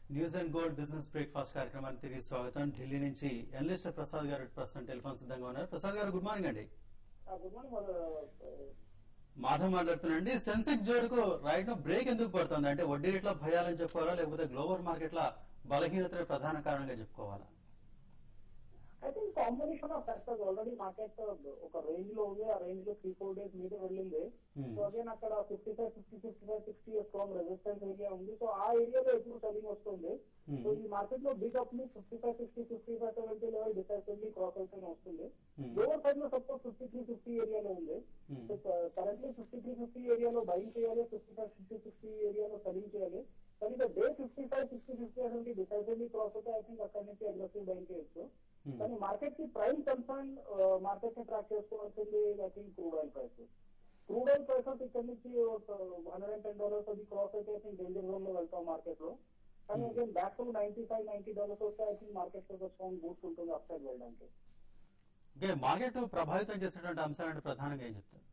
News and gold business breakfast కార్యక్రమానికి తిరిగి స్వాగతం ఢిల్లీ నుంచి ఎనలిస్ట్ ప్రసాద్ గారు ప్రస్తుతం టెలిఫోన్ సిద్ధంగా ఉన్నారు ప్రసాద్ గారు గుడ్ మార్నింగ్ అండి గుడ్ మార్నింగ్ మాధవ్ మాట్లాడుతున్నాండి సెన్సెక్స్ జోరుకు రైట్ నో బ్రేక్ ఎందుకు పడుతుంది అంటే వడ్డీ రేట్ల భయాలని చెప్పుకోవాలా లేకపోతే గ్లోబల్ మార్కెట్ల బలహీనత ప్రధాన కారణంగా చెప్పుకోవాలా I think combination of factors already market ఒక రేంజ్ లో ఉంది ఆ రేంజ్ లో త్రీ ఫోర్ డేస్ మీద వెళ్ళింది Hmm. సో అగైన్ అక్కడ fifty five fifty fifty five sixty strong resistance area ఉంది సో ఆ ఏరియాలో ఎప్పుడు సెల్లింగ్ వస్తుంది Hmm. సో ఈ మార్కెట్ లో బిగ్ అప్ ని fifty five sixty fifty five seventy level decisively cross అవుతూనే వస్తుంది Hmm. లోవర్ సైడ్ లో సపోజ్ ఫిఫ్టీ త్రీ ఫిఫ్టీ ఏరియాలో ఉంది Hmm. So currently fifty three fifty ఏరియాలో బయింగ్ చేయాలి ఫిఫ్టీ ఫైవ్ ఫిఫ్టీ సిక్స్టీ ఏరియాలో సెల్లింగ్ చేయాలి కానీ day fifty five sixty fifty అసలు డిసైసివ్లీ క్రాస్ అవుతే ఐ థింక్ అక్కడి నుంచి అగ్రెసివ్ బయింగ్ చేయొచ్చు Hmm. కానీ మార్కెట్ కి ప్రైమ్ కన్సర్న్ మార్కెట్ ని ట్రాక్ చేసుకోవాల్సింది I think crude oil prices crude oil prices ఇక్కడ నుంచి హండ్రెడ్ అండ్ టెన్ డాలర్స్ అది క్రాస్ అయితే ఐ థింక్ డేంజర్ జోన్ లో వెళ్తాం మార్కెట్ లో కానీ Hmm. Again back to ninety five ninety dollars వస్తే ఐ థింక్ మార్కెట్ లో స్ట్రాంగ్ బూస్ట్ ఉంటుంది అప్ సైడ్ వెళ్ళడానికి ఓకే మార్కెట్ ప్రభావితం చేసేటువంటి అంశాలంటే ప్రధానంగా ఏం చెప్తారు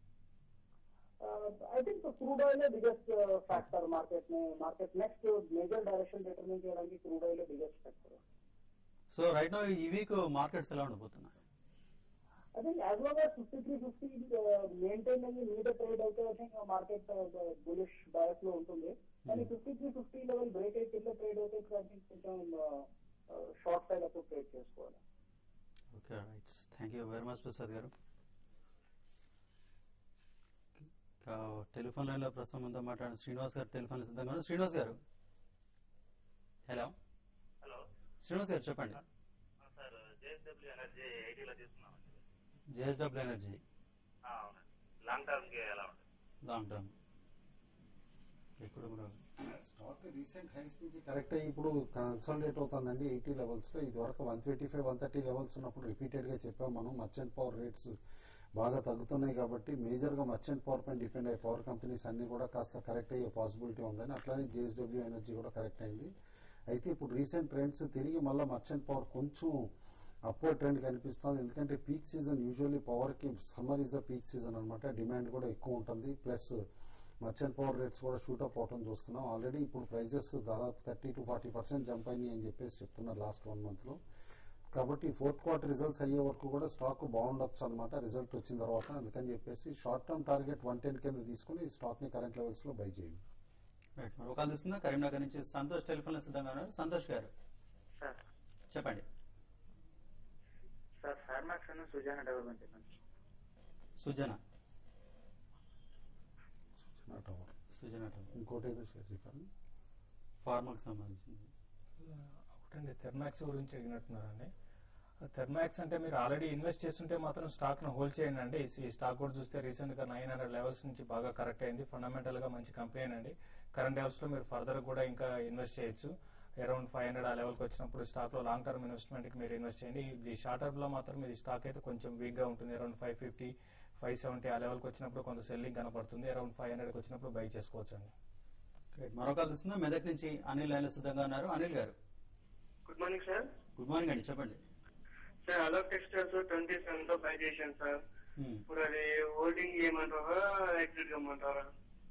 I think crude oil biggest factor market ని market next major direction determine చేయడానికి crude oil biggest factor so right now ఈ వీక్ మార్కెట్స్ ఎలా ఉండబోతున్నాయి I think as long as 5350 uh, maintain అయ్యి మీద ట్రేడ్ అయితే I think market bullish bias లో ఉంటుంది కానీ fifty three fifty level break అయి కింద ట్రేడ్ అయితే ఐ థింక్ కొంచెం షార్ట్ సైడ్ అప్పుడు ట్రేడ్ చేసుకోవాలి okay right thank you very much Prasad garu ఇంకా టెలిఫోన్ లైన్ లో ప్రస్తుతం ఉందో మాట్లాడిన శ్రీనివాస్ గారు టెలిఫోన్ సిద్ధంగా ఉన్నారు. శ్రీనివాస్ గారు హలో హలో శ్రీనివాస్ గారు చెప్పండి ఆ, సార్ జేఎస్డబ్ల్యూ ఎనర్జీ ఎయిటీలో తీసుకున్నామండి జేఎస్డబ్ల్యూ ఎనర్జీ ఆ, అవునండి లాంగ్ టర్మ్ కి ఎలా ఉంటుంది లాంగ్ టర్మ్ ఇప్పుడు కూడా స్టాక్ రీసెంట్ హైస్ నుంచి కరెక్ట్ అయ్యి ఇప్పుడు కన్సల్టేట్ అవుతుందండి ఎయిటీ లెవెల్స్ లో ఇది వరకు one twenty five one thirty levels ఉన్నప్పుడు రిపీటెడ్ గా చెప్పాం మనం మర్చెంట్ పవర్ రేట్స్ బాగా తగ్గుతున్నాయి కాబట్టి మేజర్ గా మర్చెంట్ పవర్ పైన డిపెండ్ అయ్యే పవర్ కంపెనీస్ అన్ని కూడా కాస్త కరెక్ట్ అయ్యే పాసిబిలిటీ ఉందని అట్లానే జేఎస్డబ్ల్యూ ఎనర్జీ కూడా కరెక్ట్ అయింది అయితే ఇప్పుడు రీసెంట్ ట్రెండ్స్ తిరిగి మళ్ళీ మర్చెంట్ పవర్ కొంచెం అప్వర్డ్ ట్రెండ్ కనిపిస్తుంది ఎందుకంటే పీక్ సీజన్ యూజువల్లీ పవర్ కి summer is the peak season అనమాట డిమాండ్ కూడా ఎక్కువ ఉంటుంది ప్లస్ మర్చెంట్ పవర్ రేట్స్ కూడా షూటప్ అవటం చూస్తున్నాం ఆల్రెడీ ఇప్పుడు ప్రైజెస్ దాదాపు thirty to forty percent jump అయినాయి అని చెప్పేసి చెప్తున్నారు లాస్ట్ వన్ మంత్ లో కాబట్టి ఫోర్త్ క్వార్టర్ రిజల్ట్స్ అయ్యే వరకు కూడా స్టాక్ బాగుండొచ్చు అనమాట రిజల్ట్ వచ్చిన తర్వాత అందుకని చెప్పేసి short term target one ten కింద తీసుకుని స్టాక్ ని కరెంట్ లెవెల్స్ లో బై చేయండి రైట్ మరో కాల్ తీసుకుందా కరీంనగర్ నుంచి సంతోష్ టెలిఫోన్ లో సిద్ధంగా ఉన్నారు సంతోష్ గారు సార్ చెప్పండి సార్ ఫార్మాక్స్ అని సుజాన డెవలప్మెంట్ ఇవ్వండి సుజన టవర్ సుజన టవర్. ఇంకోటి ఏదో షేర్ చెప్పాను ఫార్మాకు సంబంధించింది ఒకటండి థెర్మాక్స్ గురించి అడిగినట్టున్నారండి థెర్మాక్స్ అంటే మీరు ఆల్రెడీ ఇన్వెస్ట్ చేస్తుంటే మాత్రం స్టాక్ ను హోల్డ్ చేయండి అండి ఈ స్టాక్ కూడా చూస్తే రీసెంట్ గా నైన్ హండ్రెడ్ లెవెల్స్ నుంచి బాగా కరెక్ట్ అయింది ఫండమెంటల్ గా మంచి కంపెనీ అండి కరెంట్ లెవెల్స్ లో మీరు ఫర్దర్ కూడా ఇంకా ఇన్వెస్ట్ చేయొచ్చు అరౌండ్ ఫైవ్ హండ్రెడ్ ఆ లెవెల్ కి వచ్చినప్పుడు స్టాక్ లో లాంగ్ టర్మ్ ఇన్వెస్ట్మెంట్ కి మీరు ఇన్వెస్ట్ చేయండి ఈ షార్ట్ టర్మ్ లో మాత్రం ఇది స్టాక్ అయితే కొంచెం వీక్ గా ఉంటుంది around five fifty five seventy ఆ లెవెల్ కి వచ్చినప్పుడు కొంత సెల్లింగ్ కనపడుతుంది అరౌండ్ ఫైవ్ హండ్రెడ్ కి వచ్చినప్పుడు బై చేసుకోవచ్చు అండి రైట్ మరో కాల్ తీసుకుందా మెదక్ నుంచి అనిల్ లైన్ లో సిద్ధంగా ఉన్నారు Anil garu good morning sir good morning అండి చెప్పండి sir Alok textiles twenty seven లో బై చేశాను సార్ Hmm. ఇప్పుడు అది హోల్డింగ్ చేయమంటారా ఎగ్జిట్ కమ్మంటారా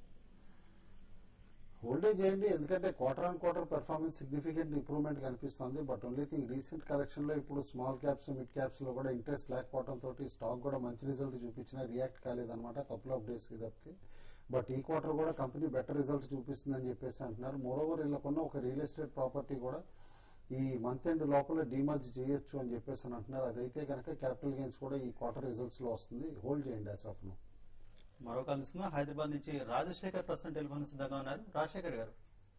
హోల్డే చేయండి ఎందుకంటే quarter on quarter performance significant improvement కనిపిస్తుంది but only thing recent correction లో ఇప్పుడు స్మాల్ క్యాప్స్ మిడ్ క్యాప్స్ లో కూడా ఇంట్రెస్ట్ లేకపోవడం తోటి స్టాక్ కూడా మంచి రిజల్ట్ చూపించినా రియాక్ట్ కాలేదన్నమాట కపుల్ ఆఫ్ డేస్ కి తప్పితే బట్ ఈ క్వార్టర్ కూడా కంపెనీ బెటర్ రిజల్ట్ చూపిస్తుందని చెప్పేసి అంటున్నారు మోరోవర్ వీళ్ళకున్న ఒక రియల్ ఎస్టేట్ ప్రాపర్టీ కూడా ఈ మంత్ ఎండ్ లోపల డిమర్జ్ చేయొచ్చు అని చెప్పేసి అని అంటున్నారు అదైతే కనుక క్యాపిటల్ గెయిన్స్ కూడా ఈ క్వార్టర్ రిజల్ట్స్ లో వస్తుంది హోల్డ్ చేయండి యాజ్ ఆఫ్ నో మరో కాల్ తీసుకుందాం హైదరాబాద్ నుంచి రాజశేఖర్ ప్రస్తుతం టెలిఫోన్ సిద్ధంగా ఉన్నారు రాజశేఖర్ గారు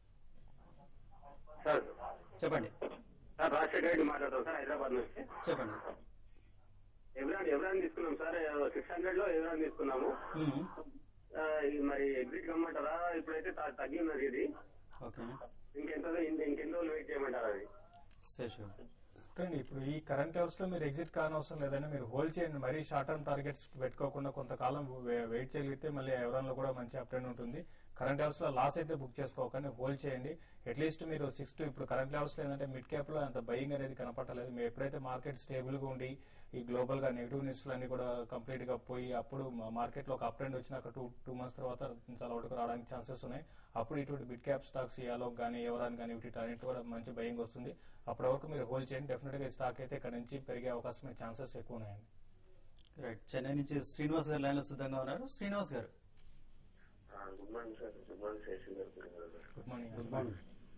సార్ చెప్పండి సార్ రాజశేఖర రెడ్డి మాట్లాడతాం సార్ హైదరాబాద్ నుంచి చెప్పండి ఎవరాన్ ఎవరాన్ తీసుకున్నాం సార్ సిక్స్ హండ్రెడ్ లో ఎవరాన్ తీసుకున్నాము Hmm. ఆ, ఇది మరి ఎగ్జిట్ కమ్మంటారా ఇప్పుడైతే త- తగ్గి ఉన్నది ఇది ఓకే ఇంకెంత ఇంక- ఇంకెన్ని రోజులు వెయిట్ చేయమంటారా అది శేషు చూడండి ఇప్పుడు ఈ కరెంట్ అవర్స్ లో మీరు ఎగ్జిట్ కానవసరం లేదని మీరు హోల్డ్ చేయండి మరీ షార్ట్ టర్మ్ టార్గెట్స్ పెట్టుకోకుండా కొంతకాలం వే- వెయిట్ చేయగలిగితే మళ్ళీ ఎవరన్ లో కూడా మంచి అప్ ట్రెండ్ ఉంటుంది కరెంట్ అవర్స్ లో లాస్ అయితే బుక్ చేసుకోకండి హోల్డ్ చేయండి అట్లీస్ట్ మీరు సిక్స్ టు ఇప్పుడు కరెంట్ లెవెల్స్ లో ఏంటంటే మిడ్ క్యాప్ లో అంత బయింగ్ అనేది కనపడలేదు మీరు ఎప్పుడైతే మార్కెట్ స్టేబుల్ గా ఉండి ఈ గ్లోబల్ గా నెగిటివ్ న్యూస్ అన్ని కూడా కంప్లీట్ గా పోయి అప్పుడు మార్కెట్ లో ఒక అప్ ట్రెండ్ వచ్చినాక టూ టూ మంత్స్ తర్వాత చాలా వరకు రావడానికి ఛాన్సెస్ ఉన్నాయి అప్పుడు ఇటువంటి బిట్ క్యాప్ స్టాక్స్ యాలో కానీ ఎవరాన్ కానీ వీటి అన్నిటి కూడా మంచి బయింగ్ వస్తుంది అప్పటి వరకు మీరు హోల్డ్ చేయండి డెఫినెట్ గా ఈ స్టాక్ అయితే ఇక్కడ నుంచి పెరిగే అవకాశం ఛాన్సెస్ ఎక్కువ ఉన్నాయండి రైట్ చెన్నై నుంచి శ్రీనివాస్ గారు లైన్ లో సిద్ధంగా ఉన్నారు Srinivas garu good morning sir good morning Sasi garu good morning good morning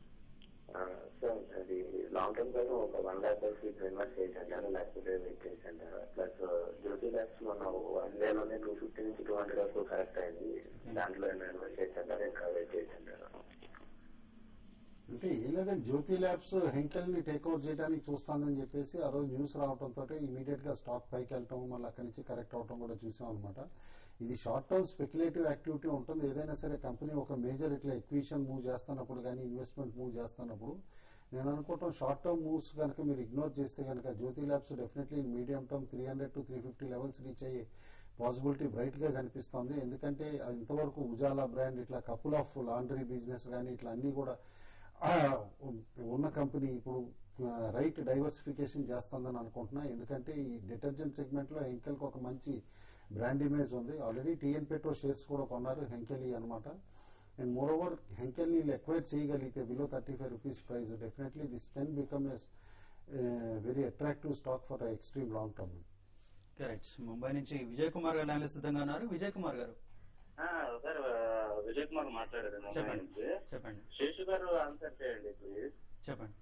sir అది లాంగ్ టర్మ్ కోసం ఒక వన్ ల్యాక్ వరకు ఇన్వెస్ట్ చేసి అంటారు లేకపోతే వెయిట్ చేసి అంటారు ప్లస్ జ్యోతి ల్యాబ్స్ మన వన్ డే లోనే టూ ఫిఫ్టీ నుంచి టూ హండ్రెడ్ వరకు కరెక్ట్ అయింది దాంట్లో ఏమైనా ఇన్వెస్ట్ చేసి అంటారు ఇంకా వెయిట్ చేసి అంటారు అంటే ఏం లేదండి జ్యోతి ల్యాబ్స్ హెంకెల్ ని టేక్ ఓవర్ చేయడానికి చూస్తానని చెప్పేసి ఆ రోజు న్యూస్ రావడంతో ఇమీడియట్ గా స్టాక్ పైకి వెళ్ళటం మళ్ళీ అక్కడి నుంచి కరెక్ట్ అవటం కూడా చూసాం అనమాట ఇది షార్ట్ టర్మ్ స్పెక్యులేటివ్ యాక్టివిటీ ఉంటుంది ఏదైనా సరే కంపెనీ ఒక మేజర్ ఇట్లా ఎక్విషన్ మూవ్ చేస్తున్నప్పుడు కానీ ఇన్వెస్ట్మెంట్ మూవ్ చేస్తున్నప్పుడు నేను అనుకుంటాం షార్ట్ టర్మ్ మూవ్స్ కనుక మీరు ఇగ్నోర్ చేస్తే కనుక Jyothi labs definitely medium term three hundred to three fifty levels reach అయ్యే పాసిబిలిటీ బ్రైట్ గా కనిపిస్తోంది ఎందుకంటే అది ఇంతవరకు ఉజాలా బ్రాండ్ ఇట్లా కపుల్ ఆఫ్ లాండ్రీ బిజినెస్ కానీ ఇట్లా అన్ని కూడా ఆ, ఉన్న కంపెనీ ఇప్పుడు రైట్ డైవర్సిఫికేషన్ చేస్తుందని అనుకుంటున్నా ఎందుకంటే ఈ డిటర్జెంట్ సెగ్మెంట్ లో హెంకెల్కి ఒక మంచి బ్రాండ్ ఇమేజ్ ఉంది ఆల్రెడీ టీఎన్ పెట్రో షేర్స్ కూడా కొన్నారు హెంకెలి అనమాట అండ్ మోర్ ఓవర్ హెంకెల్ని ఎక్వైర్ చేయగలిగితే below thirty five rupees price definitely this can become as very attractive stock for extreme long term correct Mumbai నుంచి విజయ్ కుమార్ గారు లైన్ లో సిద్ధంగా ఉన్నారు విజయ్ కుమార్ గారు సార్ విజయ్ కుమార్ మాట్లాడారు ముంబై చెప్పండి నుంచి చెప్పండి శేషు గారు ఆన్సర్ చేయండి ప్లీజ్ చెప్పండి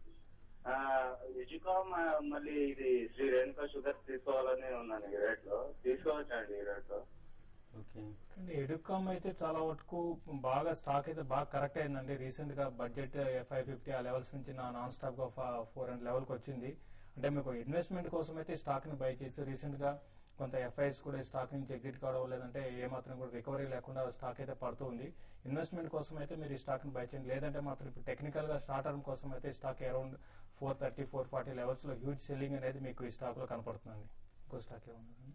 విజికామ్ మళ్ళీ ఇది శ్రీ రేణుకా షుగర్ తీసుకోవాలని ఉన్నాను ఈ రేట్ లో తీసుకోవచ్చా అండి ఈ రేట్ లో ఓకే కానీ ఎడుకామ్ అయితే చాలా వరకు బాగా స్టాక్ అయితే బాగా కరెక్ట్ అయిందండి రీసెంట్ గా బడ్జెట్ ఫైవ్ ఫిఫ్టీ ఆ లెవెల్స్ నుంచి నా నాన్ స్టాప్ గా ఫోర్ హండ్రెడ్ లెవెల్ కి వచ్చింది అంటే మీకు ఇన్వెస్ట్మెంట్ కోసం అయితే స్టాక్ ని బై చేసి రీసెంట్ గా కొంత ఎఫ్ఐఎస్ కూడా ఈ స్టాక్ నుంచి ఎగ్జిట్ కావడం లేదంటే ఏ మాత్రం కూడా రికవరీ లేకుండా స్టాక్ అయితే పడుతూ ఉంది ఇన్వెస్ట్మెంట్ కోసం అయితే మీరు ఈ స్టాక్ ని బై చేయండి లేదంటే మాత్రం ఇప్పుడు టెక్నికల్ గా షార్ట్ టర్మ్ కోసం అయితే stock around four thirty four forty levels లో హ్యూజ్ సెల్లింగ్ అనేది మీకు ఈ స్టాక్ లో కనపడుతుంది ఇంకో స్టాక్ ఏముంది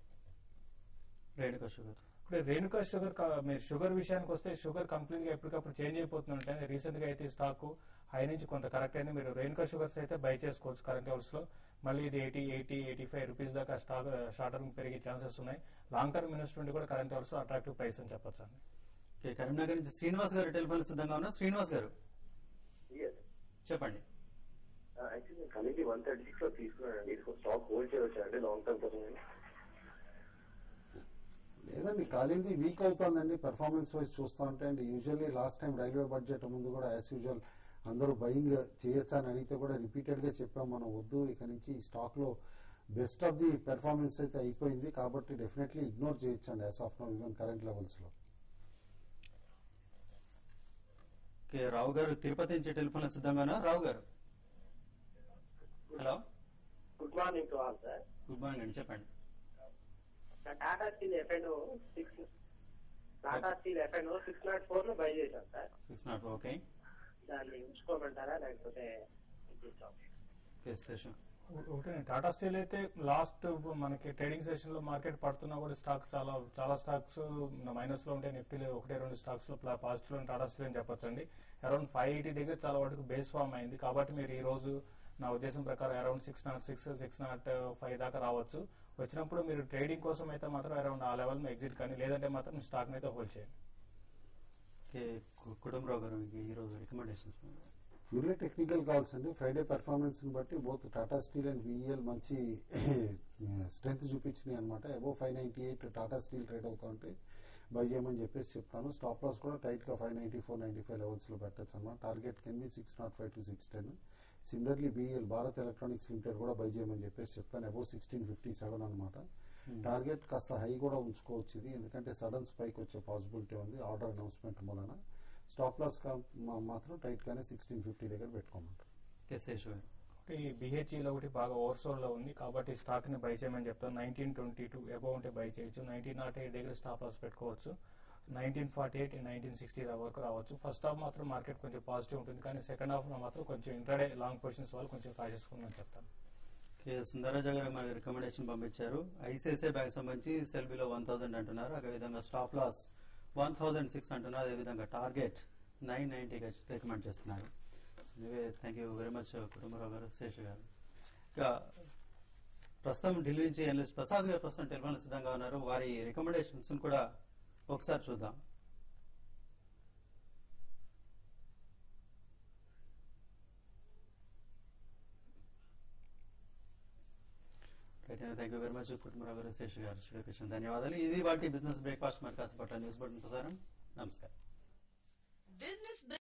రేణుకా షుగర్ ఇప్పుడు రేణుకా షుగర్ క- మీరు షుగర్ విషయానికి వస్తే షుగర్ కంప్లీట్ గా ఎప్పటికప్పుడు చేంజ్ అయిపోతుందంటే రీసెంట్ గా అయితే ఈ స్టాక్ హై నుంచి కొంత కరెక్ట్ అయింది మీరు రేణుకా షుగర్స్ అయితే బై చేసుకోవచ్చు కరెంట్ లెవెల్స్ లో మళ్ళీ ఇది eighty eighty eighty five rupees దాకా స్టాక్ షార్ట్ టర్మ్ పెరిగే ఛాన్సెస్ ఉన్నాయి లాంగ్ టర్మ్ ఇన్వెస్ట్మెంట్ కూడా కరెంట్ లెవెల్స్ అట్రాక్టివ్ ప్రైస్ అని చెప్పొచ్చు అండి ఓకే కరీంనగర్ నుంచి శ్రీనివాస్ గారు టెలిఫోన్ సిద్ధంగా ఉన్నారు శ్రీనివాస్ గారు చెప్పండి actually committee one thirty six లో తీసుకున్నానండి ఇది స్టాక్ హోల్డ్ చేయవచ్చా అండి లాంగ్ టర్మ్ కోసం లేదండి కాలింది వీక్ అవుతుందండి పెర్ఫార్మెన్స్ వైజ్ చూస్తూ ఉంటే అండి usually last time railway budget ముందు కూడా యాజ్ యూజువల్ అందరూ బయింగ్ చేయొచ్చా అని అడిగితే కూడా రిపీటెడ్ గా చెప్పాం మనం వద్దు ఇక నుంచి ఈ స్టాక్ లో బెస్ట్ ఆఫ్ ది పెర్ఫార్మెన్స్ అయితే అయిపోయింది కాబట్టి డెఫినెట్లీ ఇగ్నోర్ చేయొచ్చండి as of now even current levels లో ఓకే రావు గారు తిరుపతి నుంచి టెలిఫోన్ లో సిద్ధంగా ఉన్నారు Rao garu hello good morning to all sir good morning అండి చెప్పండి Tata steel FN six Tata steel FN six naught four లో బై చేశాం సార్ సిక్స్ నాట్ ఓకే దాన్ని ఉంచుకోమంటారా లేకపోతే ఇచ్చేస్తాం ఓకే శేషం ఒకటే టాటా స్టీల్ అయితే లాస్ట్ మనకి ట్రేడింగ్ సెషన్ లో మార్కెట్ పడుతున్నా కూడా స్టాక్ చాలా చాలా స్టాక్స్ మైనస్ లో ఉంటాయి నిఫ్టీలో ఒకటే రెండు స్టాక్స్ లో పాజిటివ్ లో టాటా స్టీల్ అని చెప్పొచ్చండి అరౌండ్ ఫైవ్ ఎయిటీ దగ్గర చాలా వరకు బేస్ ఫామ్ అయింది కాబట్టి మీరు ఈ రోజు నా ఉద్దేశం ప్రకారం around six naught six six naught five దాకా రావచ్చు వచ్చినప్పుడు మీరు ట్రేడింగ్ కోసం అయితే మాత్రం అరౌండ్ ఆ లెవెల్ ఎగ్జిట్ కానీ లేదంటే మాత్రం స్టాక్ అయితే హోల్డ్ చేయండి ఓకే కు- కుటుంబరావు గారు మీకు ఈ రోజు రికమెండేషన్స్ ప్యూర్లీ టెక్నికల్ కాల్స్ అండి ఫ్రైడే పెర్ఫార్మెన్స్ ని బట్టి both Tata steel and BEL మంచి స్ట్రెంత్ చూపించినాయి అనమాట above five ninety eight Tata steel trade అవుతా ఉంటే బై చేయమని చెప్పేసి చెప్తాను స్టాప్ లాస్ కూడా టైట్ గా five ninety four ninety five levels లో పెట్టచ్చు అనమాట target can be six naught five to six ten similarly BEL Bharat electronics limited కూడా బై చేయమని చెప్పేసి చెప్తాను అబౌవ్ సిక్స్టీన్ ఫిఫ్టీ సెవెన్ అనమాట టార్గెట్ కాస్త హై కూడా ఉంచుకోవచ్చు ఇది ఎందుకంటే సడన్ స్పైక్ వచ్చే పాసిబిలిటీ ఉంది ఆర్డర్ అనౌన్స్మెంట్ మూలన స్టాప్ లాస్ మాత్రం టైట్ గానే సిక్స్టీన్ ఫిఫ్టీ దగ్గర పెట్టుకోమంటారు ఓకే శేషు గారు ఒకటి బిహెచ్ఈలో ఒకటి బాగా ఓవర్సోల్ లో ఉంది కాబట్టి స్టాక్ ని బై చేయమని చెప్తాను నైన్టీన్ ట్వంటీ టూ అబౌవ్ ఉంటే బై చేయొచ్చు నైన్టీన్ నాట్ ఎయిట్ దగ్గర స్టాప్ లాస్ పెట్టుకోవచ్చు nineteen forty eight nineteen sixty వరకు రావచ్చు ఫస్ట్ హాఫ్ మాత్రం మార్కెట్ కొంచెం పాజిటివ్ ఉంటుంది కానీ సెకండ్ హాఫ్ లో మాత్రం కొంచెం ఇంట్రాడే లాంగ్ పొజిషన్స్ వాళ్ళు కొంచెం కాషియస్ ఉందని చెప్తాను ఓకే సుందరరాజా గారు మనకి రికమెండేషన్ పంపించారు ఐసిఐసిఐ బ్యాంక్ సంబంధించి సెల్బీలో వన్ థౌసండ్ అంటున్నారు అదేవిధంగా stop loss one thousand six అంటున్నారు అదేవిధంగా టార్గెట్ నైన్ నైన్టీగా రికమెండ్ చేస్తున్నారు thank you very much Kutumbarao garu Sesha గారు ఇక ప్రస్తుతం ఢిల్లీ నుంచి ఎన్ఎస్ ప్రసాద్ గారు ప్రస్తుతం టెలిఫోన్ సిద్ధంగా ఉన్నారు వారి రికమెండేషన్స్ కూడా ఒకసారి చూద్దాం thank you very much Kutumbarao garu Sesh గారు శ్రీకృష్ణ ధన్యవాదాలు ఇది వాటి బిజినెస్ బ్రేక్ఫాస్ట్ మరి కాసేపట్ల న్యూస్ బులెటిన్ ప్రసారం నమస్కారం బిజినెస్